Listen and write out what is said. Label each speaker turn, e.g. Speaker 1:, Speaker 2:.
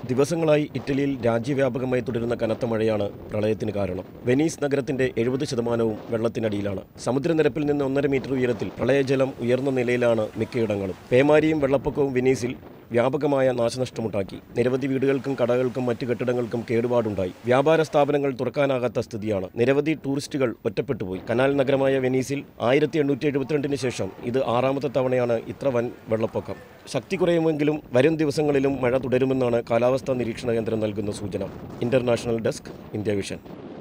Speaker 1: ദിവസങ്ങളായി ഇറ്റലിയിൽ രാജ്യവ്യാപകമായി തുടരുന്ന കനത്ത മഴയാണ് പ്രളയത്തിന് കാരണം വെനീസ് നഗരത്തിന്റെ എഴുപത് ശതമാനവും വെള്ളത്തിനടിയിലാണ് സമുദ്രനിരപ്പിൽ നിന്ന് ഒന്നര മീറ്റർ ഉയരത്തിൽ പ്രളയജലം ഉയർന്ന നിലയിലാണ് മിക്കയിടങ്ങളും പേമാരിയും വെള്ളപ്പൊക്കവും വെനീസിൽ വ്യാപകമായ നാശനഷ്ടമുണ്ടാക്കി നിരവധി വീടുകൾക്കും കടകൾക്കും മറ്റു കെട്ടിടങ്ങൾക്കും കേടുപാടുണ്ടായി വ്യാപാര സ്ഥാപനങ്ങൾ തുറക്കാനാകാത്ത സ്ഥിതിയാണ് നിരവധി ടൂറിസ്റ്റുകൾ ഒറ്റപ്പെട്ടുപോയി കനാൽ നഗരമായ വെനീസിൽ ആയിരത്തി എണ്ണൂറ്റി എഴുപത്തിരണ്ടിന് ശേഷം ഇത് ആറാമത്തെ തവണയാണ് ഇത്ര വൻ വെള്ളപ്പൊക്കം ശക്തി കുറയുമെങ്കിലും വരും ദിവസങ്ങളിലും മഴ തുടരുമെന്നാണ് കാലാവസ്ഥാ നിരീക്ഷണ കേന്ദ്രം നൽകുന്ന സൂചന ഇന്റർനാഷണൽ ഡെസ്ക് ഇന്ത്യ വിഷൻ